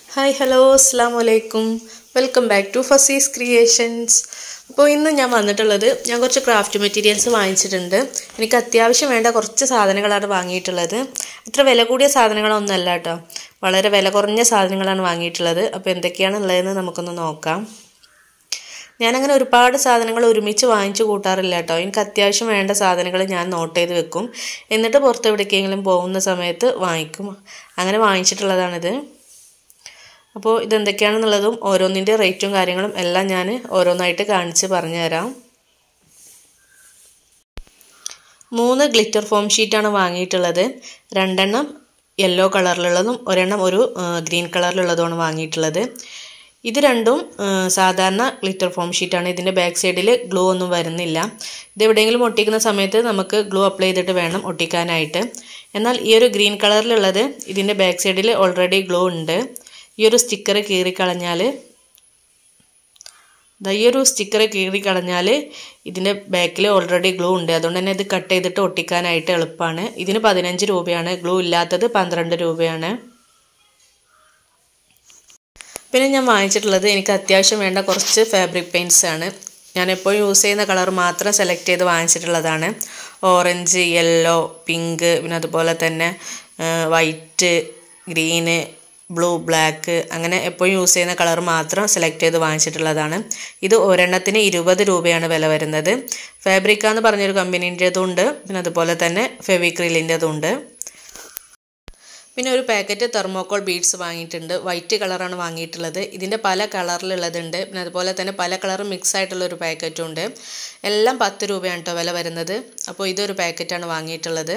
hi hello അസ്സാം വലൈക്കും welcome back to Fasee's creations അപ്പോൾ ഇന്ന് ഞാൻ വന്നിട്ടുള്ളത് ഞാൻ കുറച്ച് ക്രാഫ്റ്റ് മെറ്റീരിയൽസ് വാങ്ങിച്ചിട്ടുണ്ട് എനിക്ക് അത്യാവശ്യം വേണ്ട കുറച്ച് സാധനങ്ങളാണ് വാങ്ങിയിട്ടുള്ളത് അത്ര വില കൂടിയ സാധനങ്ങളൊന്നുമല്ല കേട്ടോ വളരെ വില കുറഞ്ഞ സാധനങ്ങളാണ് വാങ്ങിയിട്ടുള്ളത് അപ്പോൾ എന്തൊക്കെയാണ് ഉള്ളതെന്ന് നമുക്കൊന്ന് നോക്കാം ഞാനങ്ങനെ ഒരുപാട് സാധനങ്ങൾ ഒരുമിച്ച് വാങ്ങിച്ചു കൂട്ടാറില്ല കേട്ടോ എനിക്ക് അത്യാവശ്യം വേണ്ട സാധനങ്ങൾ ഞാൻ നോട്ട് ചെയ്ത് വെക്കും എന്നിട്ട് പുറത്ത് എവിടേക്കെങ്കിലും പോകുന്ന സമയത്ത് വാങ്ങിക്കും അങ്ങനെ വാങ്ങിച്ചിട്ടുള്ളതാണിത് അപ്പോൾ ഇതെന്തൊക്കെയാണെന്നുള്ളതും ഓരോന്നിൻ്റെ റേറ്റും കാര്യങ്ങളും എല്ലാം ഞാൻ ഓരോന്നായിട്ട് കാണിച്ച് പറഞ്ഞു തരാം മൂന്ന് ഗ്ലിറ്റർ ഫോം ഷീറ്റാണ് വാങ്ങിയിട്ടുള്ളത് രണ്ടെണ്ണം യെല്ലോ കളറിലുള്ളതും ഒരെണ്ണം ഒരു ഗ്രീൻ കളറിലുള്ളതുമാണ് വാങ്ങിയിട്ടുള്ളത് ഇത് രണ്ടും സാധാരണ ഗ്ലിറ്റർ ഫോം ഷീറ്റാണ് ഇതിൻ്റെ ബാക്ക് സൈഡിൽ ഗ്ലൂ ഒന്നും വരുന്നില്ല ഇത് എവിടെയെങ്കിലും ഒട്ടിക്കുന്ന സമയത്ത് നമുക്ക് ഗ്ലൂ അപ്ലൈ ചെയ്തിട്ട് വേണം ഒട്ടിക്കാനായിട്ട് എന്നാൽ ഈ ഒരു ഗ്രീൻ കളറിലുള്ളത് ഇതിൻ്റെ ബാക്ക് സൈഡിൽ ഓൾറെഡി ഗ്ലൂ ഉണ്ട് ഈ ഒരു സ്റ്റിക്കർ കീറിക്കളഞ്ഞാൽ ഈ ഒരു സ്റ്റിക്കർ കീറിക്കളഞ്ഞാൽ ഇതിൻ്റെ ബാക്കിൽ ഓൾറെഡി ഗ്ലൂ ഉണ്ട് അതുകൊണ്ട് തന്നെ ഇത് കട്ട് ചെയ്തിട്ട് ഒട്ടിക്കാനായിട്ട് എളുപ്പമാണ് ഇതിന് പതിനഞ്ച് രൂപയാണ് ഗ്ലൂ ഇല്ലാത്തത് പന്ത്രണ്ട് രൂപയാണ് പിന്നെ ഞാൻ വാങ്ങിച്ചിട്ടുള്ളത് എനിക്ക് അത്യാവശ്യം വേണ്ട കുറച്ച് ഫാബ്രിക് പെയിൻറ്റ്സ് ആണ് ഞാൻ എപ്പോഴും യൂസ് ചെയ്യുന്ന കളർ മാത്രം സെലക്ട് ചെയ്ത് വാങ്ങിച്ചിട്ടുള്ളതാണ് ഓറഞ്ച് യെല്ലോ പിങ്ക് പിന്നെ അതുപോലെ തന്നെ വൈറ്റ് ഗ്രീന് ബ്ലൂ ബ്ലാക്ക് അങ്ങനെ എപ്പോഴും യൂസ് ചെയ്യുന്ന കളർ മാത്രം സെലക്ട് ചെയ്ത് വാങ്ങിച്ചിട്ടുള്ളതാണ് ഇത് ഒരെണ്ണത്തിന് ഇരുപത് രൂപയാണ് വില വരുന്നത് ഫാബ്രിക്ക എന്ന് പറഞ്ഞൊരു കമ്പനീൻ്റെതുണ്ട് പിന്നെ അതുപോലെ തന്നെ ഫെവിക്രിലിൻ്റെതുണ്ട് പിന്നെ ഒരു പാക്കറ്റ് തെർമോക്കോൾ ബീഡ്സ് വാങ്ങിയിട്ടുണ്ട് വൈറ്റ് കളറാണ് വാങ്ങിയിട്ടുള്ളത് ഇതിൻ്റെ പല കളറിലുള്ളതുണ്ട് പിന്നെ അതുപോലെ തന്നെ പല കളർ മിക്സ് ആയിട്ടുള്ള ഒരു പാക്കറ്റും ഉണ്ട് എല്ലാം പത്ത് രൂപയാണ് കേട്ടോ വില വരുന്നത് അപ്പോൾ ഇതൊരു പാക്കറ്റാണ് വാങ്ങിയിട്ടുള്ളത്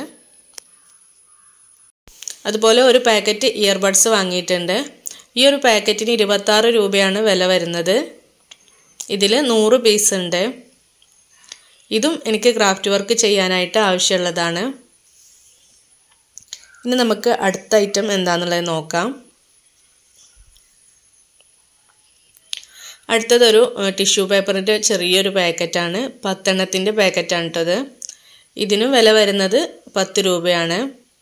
അതുപോലെ ഒരു പാക്കറ്റ് ഇയർബഡ്സ് വാങ്ങിയിട്ടുണ്ട് ഈ ഒരു പാക്കറ്റിന് ഇരുപത്താറ് രൂപയാണ് വില വരുന്നത് ഇതിൽ നൂറ് പീസ് ഉണ്ട് ഇതും എനിക്ക് ക്രാഫ്റ്റ് വർക്ക് ചെയ്യാനായിട്ട് ആവശ്യമുള്ളതാണ് ഇനി നമുക്ക് അടുത്ത ഐറ്റം എന്താണെന്നുള്ളത് നോക്കാം അടുത്തതൊരു ടിഷ്യൂ പേപ്പറിൻ്റെ ചെറിയൊരു പാക്കറ്റാണ് പത്തെണ്ണത്തിൻ്റെ പാക്കറ്റാണ് കേട്ടത് ഇതിനും വില വരുന്നത് പത്ത് രൂപയാണ്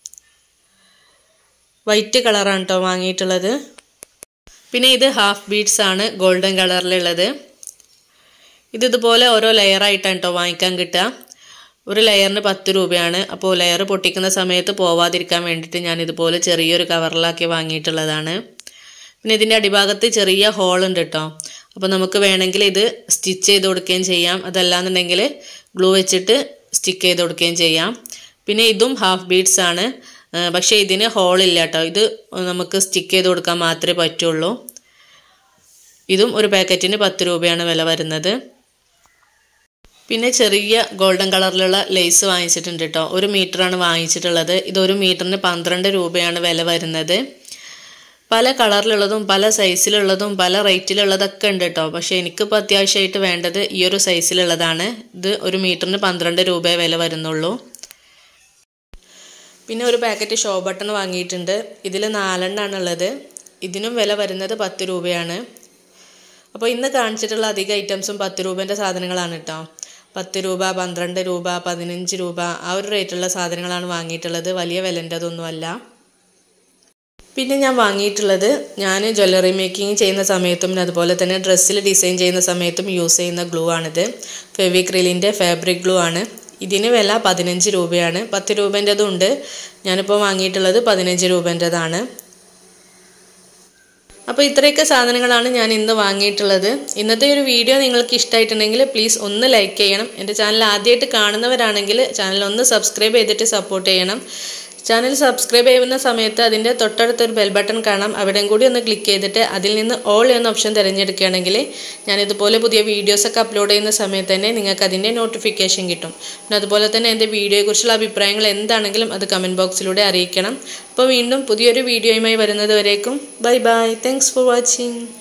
വൈറ്റ് കളറാണ് കേട്ടോ വാങ്ങിയിട്ടുള്ളത് പിന്നെ ഇത് ഹാഫ് ബീഡ്സ് ആണ് ഗോൾഡൻ കളറിലുള്ളത് ഇത് ഇതുപോലെ ഓരോ ലെയറായിട്ടാണ് കേട്ടോ വാങ്ങിക്കാൻ കിട്ടുക ഒരു ലെയറിന് പത്ത് രൂപയാണ് അപ്പോൾ ലെയർ പൊട്ടിക്കുന്ന സമയത്ത് പോവാതിരിക്കാൻ വേണ്ടിയിട്ട് ഞാൻ ഇതുപോലെ ചെറിയൊരു കവറിലാക്കി വാങ്ങിയിട്ടുള്ളതാണ് പിന്നെ ഇതിൻ്റെ അടിഭാഗത്ത് ചെറിയ ഹോൾ ഉണ്ട് കേട്ടോ അപ്പോൾ നമുക്ക് വേണമെങ്കിൽ ഇത് സ്റ്റിച്ച് ചെയ്ത് കൊടുക്കുകയും ചെയ്യാം അതല്ലാന്നുണ്ടെങ്കിൽ ഗ്ലൂ വെച്ചിട്ട് സ്റ്റിക്ക് ചെയ്ത് കൊടുക്കുകയും ചെയ്യാം പിന്നെ ഇതും ഹാഫ് ബീഡ്സ് ആണ് പക്ഷേ ഇതിന് ഹോളില്ല കേട്ടോ ഇത് നമുക്ക് സ്റ്റിക്ക് ചെയ്ത് കൊടുക്കാൻ മാത്രമേ പറ്റുള്ളൂ ഇതും ഒരു പാക്കറ്റിന് പത്ത് രൂപയാണ് വില വരുന്നത് പിന്നെ ചെറിയ ഗോൾഡൻ കളറിലുള്ള ലേസ് വാങ്ങിച്ചിട്ടുണ്ട് കേട്ടോ ഒരു മീറ്ററാണ് വാങ്ങിച്ചിട്ടുള്ളത് ഇത് ഒരു മീറ്ററിന് പന്ത്രണ്ട് രൂപയാണ് വില വരുന്നത് പല കളറിലുള്ളതും പല സൈസിലുള്ളതും പല റേറ്റിലുള്ളതൊക്കെ ഉണ്ട് കേട്ടോ പക്ഷേ എനിക്കിപ്പോൾ അത്യാവശ്യമായിട്ട് വേണ്ടത് ഈ ഒരു സൈസിലുള്ളതാണ് ഇത് ഒരു മീറ്ററിന് പന്ത്രണ്ട് രൂപയെ വില വരുന്നുള്ളൂ പിന്നെ ഒരു പാക്കറ്റ് ഷോ ബട്ടൺ വാങ്ങിയിട്ടുണ്ട് ഇതിൽ നാലെണ്ണമാണ് ഉള്ളത് ഇതിനും വില വരുന്നത് പത്ത് രൂപയാണ് അപ്പോൾ ഇന്ന് കാണിച്ചിട്ടുള്ള അധിക ഐറ്റംസും പത്ത് രൂപേൻ്റെ സാധനങ്ങളാണ് കേട്ടോ പത്ത് രൂപ പന്ത്രണ്ട് രൂപ പതിനഞ്ച് രൂപ ആ ഒരു റേറ്റുള്ള സാധനങ്ങളാണ് വാങ്ങിയിട്ടുള്ളത് വലിയ വിലൻ്റെതൊന്നുമല്ല പിന്നെ ഞാൻ വാങ്ങിയിട്ടുള്ളത് ഞാൻ ജ്വല്ലറി മേക്കിംഗ് ചെയ്യുന്ന സമയത്തും അതുപോലെ തന്നെ ഡ്രസ്സിൽ ഡിസൈൻ ചെയ്യുന്ന സമയത്തും യൂസ് ചെയ്യുന്ന ഗ്ലൂ ആണിത് ഫെവിക്രിലിൻ്റെ ഫാബ്രിക് ഗ്ലൂ ആണ് ഇതിന് വില പതിനഞ്ച് രൂപയാണ് പത്ത് രൂപേൻ്റെതും ഉണ്ട് ഞാനിപ്പോൾ വാങ്ങിയിട്ടുള്ളത് പതിനഞ്ച് രൂപേൻ്റെതാണ് അപ്പോൾ ഇത്രയൊക്കെ സാധനങ്ങളാണ് ഞാൻ ഇന്ന് വാങ്ങിയിട്ടുള്ളത് ഇന്നത്തെ ഒരു വീഡിയോ നിങ്ങൾക്ക് ഇഷ്ടമായിട്ടുണ്ടെങ്കിൽ പ്ലീസ് ഒന്ന് ലൈക്ക് ചെയ്യണം എൻ്റെ ചാനൽ ആദ്യമായിട്ട് കാണുന്നവരാണെങ്കിൽ ചാനൽ ഒന്ന് സബ്സ്ക്രൈബ് ചെയ്തിട്ട് സപ്പോർട്ട് ചെയ്യണം ചാനൽ സബ്സ്ക്രൈബ് ചെയ്യുന്ന സമയത്ത് അതിൻ്റെ തൊട്ടടുത്തൊരു ബെൽ ബട്ടൺ കാണാം അവിടെയും കൂടി ഒന്ന് ക്ലിക്ക് ചെയ്തിട്ട് അതിൽ നിന്ന് ഓൾ എന്ന ഓപ്ഷൻ തിരഞ്ഞെടുക്കുകയാണെങ്കിൽ ഞാൻ ഇതുപോലെ പുതിയ വീഡിയോസൊക്കെ അപ്ലോഡ് ചെയ്യുന്ന സമയത്ത് തന്നെ നിങ്ങൾക്ക് അതിൻ്റെ നോട്ടിഫിക്കേഷൻ കിട്ടും പിന്നെ അതുപോലെ തന്നെ എൻ്റെ വീഡിയോയെക്കുറിച്ചുള്ള അഭിപ്രായങ്ങൾ എന്താണെങ്കിലും അത് കമൻറ്റ് ബോക്സിലൂടെ അറിയിക്കണം അപ്പോൾ വീണ്ടും പുതിയൊരു വീഡിയോയുമായി വരുന്നത് വരേക്കും bye bye thanks for watching